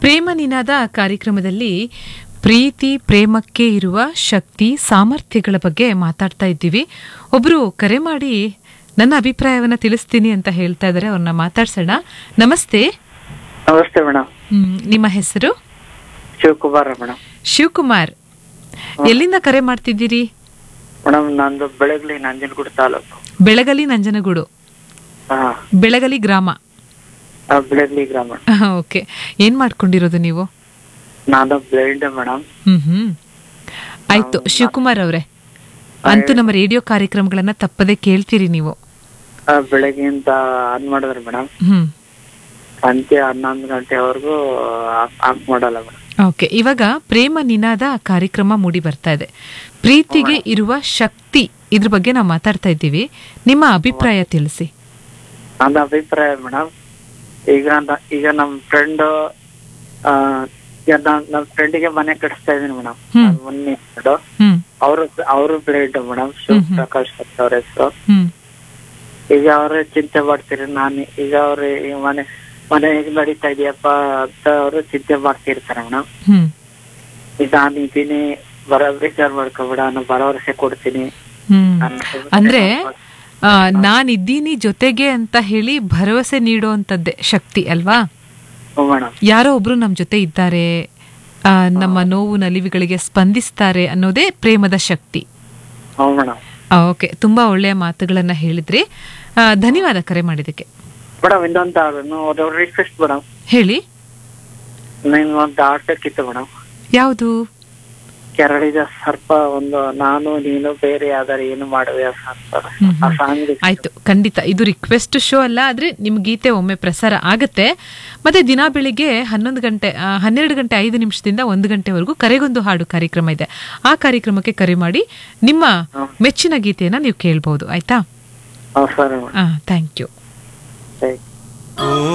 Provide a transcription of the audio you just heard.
ಪ್ರೇಮ ನಿನಾದ ಕಾರ್ಯಕ್ರಮದಲ್ಲಿ ಪ್ರೀತಿ ಪ್ರೇಮಕ್ಕೆ ಇರುವ ಶಕ್ತಿ ಸಾಮರ್ಥ್ಯಗಳ ಬಗ್ಗೆ ಮಾತಾಡ್ತಾ ಇದ್ದೀವಿ ಒಬ್ರು ಕರೆ ಮಾಡಿ ನನ್ನ ಅಭಿಪ್ರಾಯವನ್ನ ತಿಳಿಸ್ತೀನಿ ಅಂತ ಹೇಳ್ತಾ ಇದ್ದಾರೆ ಅವ್ರನ್ನ ಮಾತಾಡ್ಸೋಣ ನಮಸ್ತೆ ನಮಸ್ತೆ ಮೇಡಮ್ ಹ್ಮ್, ನಿಮ್ಮ ಹೆಸರು ಶಿವಕುಮಾರ್ ಮೇಡಮ್ ಶಿವಕುಮಾರ್ ಎಲ್ಲಿಂದ ಕರೆ ಮಾಡ್ತಿದ್ದೀರಿ ಮೇಡಮ್ ನಂದು ಬೆಳಗ್ಲಿ ನಂಜನಗೂಡು ತಾಲೂಕು ಬೆಳಗಲಿ ನಂಜನಗೂಡು ಹಾ ಬೆಳಗಲಿ ಗ್ರಾಮ ಆ, ಬೆಳಗ್ಲಿ ಗ್ರಾಮ ಓಕೆ ಏನ್ ಮಾಡ್ಕೊಂಡಿರೋದು ನೀವು ನಾನು ಬ್ಲೈಂಡ್ ಮೇಡಮ್ ಹ್ಮ್ ಹ್ಮ್ ಆಯ್ತು ಶಿವಕುಮಾರ್ ಅವರೇ ಅಂತೂ ನಮ್ಮ ರೇಡಿಯೋ ಕಾರ್ಯಕ್ರಮಗಳನ್ನ ತಪ್ಪದೆ ಕೇಳ್ತೀರಿ ನೀವು ಬೆಳಗ್ಗೆಯಿಂದ ಆನ್ ಮಾಡಿದ್ರೆ ಮೇಡಮ್ ಹ್ಮ್ ಸಂಜೆ ಹನ್ನೊಂದು ಗಂಟೆವರೆಗೂ ಆಫ್ ಮಾಡಲ್ಲ ಮೇಡಮ್ ಓಕೆ ಇವಾಗ ಪ್ರೇಮ ನಿನಾದ ಕಾರ್ಯಕ್ರಮ ಮೂಡಿ ಬರ್ತಾ ಇದೆ ಪ್ರೀತಿಗೆ ಇರುವ ಶಕ್ತಿ ಇದ್ರ ಬಗ್ಗೆ ನಾವು ಮಾತಾಡ್ತಾ ಇದ್ದೀವಿ ನಿಮ್ಮ ಅಭಿಪ್ರಾಯ ತಿಳಿಸಿ ನನ್ನ ಅಭಿಪ್ರಾಯ ಮೇಡಮ್ ಈಗ ನ- ಈಗ ನಮ್ ಫ್ರೆಂಡ್ ಈಗ ನಾನ್ ನಮ್ಮ ಫ್ರೆಂಡಿಗೆ ಮನೆ ಕಟ್ಟಿಸ್ತಾ ಇದೀನಿ ಮೇಡಮ್ ಹ್ಮ್. ಮೊನ್ನೆ ಫ್ರೆಂಡ್ ಹ್ಮ್ ಅವರು ಅವರು ಬ್ಲೈಂಡ್ ಮೇಡಮ್ ಶಿವ ಪ್ರಕಾಶ್ ಅಂತ ಅವ್ರ ಹೆಸರು ಹ್ಮ್ ಈಗ ಅವ್ರೆ ಚಿಂತೆ ಮಾಡ್ತೀರಿ ನಾನು ಈಗ ಅವ್ರು ಈ ಮನೆ ಮನೆ ಹೇಗ್ ನಡೀತಾ ಇದೆಯಪ್ಪ ಅಂತ ಅವರು ಚಿಂತೆ ಮಾಡ್ತಿರ್ತಾರೆ ಮೇಡಮ್ ಹ್ಮ್ ಈಗ ನಾನು ಇದೀನಿ ಬರ ವಿಚಾರ ಮಾಡ್ಕೊಬೇಡ ನಾನು ಭರವಸೆ ಕೊಡ್ತೀನಿ ಹ್ಮ್ ನನ್ನ- ಅಂದ್ರೆ ಆ, ನಾನಿದ್ದೀನಿ ಜೊತೆಗೆ ಅಂತ ಹೇಳಿ ಭರವಸೆ ನೀಡುವಂತದ್ದೇ ಶಕ್ತಿ ಅಲ್ವಾ ಹ್ಞೂ ಮೇಡಮ್ ಯಾರೋ ಒಬ್ರು ನಮ್ ಜೊತೆ ಇದ್ದಾರೆ ಆ, ನಮ್ಮ ನೋವು ನಲಿವುಗಳಿಗೆ ಸ್ಪಂದಿಸ್ತಾರೆ ಅನ್ನೋದೇ ಪ್ರೇಮದ ಶಕ್ತಿ ಹ್ಞೂ ಮೇಡಮ್ ಓಕೆ ತುಂಬಾ ಒಳ್ಳೆಯ ಮಾತುಗಳನ್ನ ಹೇಳಿದ್ರಿ ಆ, ಧನ್ಯವಾದ ಕರೆ ಮಾಡಿದಕ್ಕೆ ಮೇಡಮ್ ಇನ್ನೊಂದು ಹಾಡು ರಿಕ್ವೆಸ್ಟ್ ಮೇಡಮ್ ಹೇಳಿ ನಿಮ್ಗೆ ಒಂದು ಆಟಕ್ಕಿತ್ತು ಮೇಡಮ್ ಯಾವುದು ಕೆರಳಿದ ಸರ್ಪ ಒಂದು ನಾನು ನೀನು ಬೇರೆ ಯಾವ್ದಾರು ಏನು ಮಾಡುವೆ ಆ ಸರ್ಪ ಆ ಸಾಂಗ್ ಆಯ್ತು ಖಂಡಿತ ಇದು ರಿಕ್ವೆಸ್ಟ್ ಶೋ ಅಲ್ಲ ಆದ್ರೆ ನಿಮ್ ಗೀತೆ ಒಮ್ಮೆ ಪ್ರಸಾರ ಆಗತ್ತೆ ಮತ್ತೆ ದಿನ ಬೆಳಿಗ್ಗೆ ಹನ್ನೊಂದು ಗಂಟೆ ಆ, ಹನ್ನೆರಡು ಗಂಟೆ ಐದು ನಿಮಿಷದಿಂದ ಒಂದು ಗಂಟೆವರೆಗೂ ಕರೆಗೊಂದು ಹಾಡು ಕಾರ್ಯಕ್ರಮ ಇದೆ ಆ ಕಾರ್ಯಕ್ರಮಕ್ಕೆ ಕರೆ ಮಾಡಿ ನಿಮ್ಮ ಮೆಚ್ಚಿನ ಗೀತೆಯನ್ನ ನೀವು ಕೇಳ್ಬಹುದು ಆಯ್ತಾ ಹ್ಞೂ ಸರಿ ಮೇಡಮ್ ಥ್ಯಾಂಕ್ ಯು ಸರಿ ಓ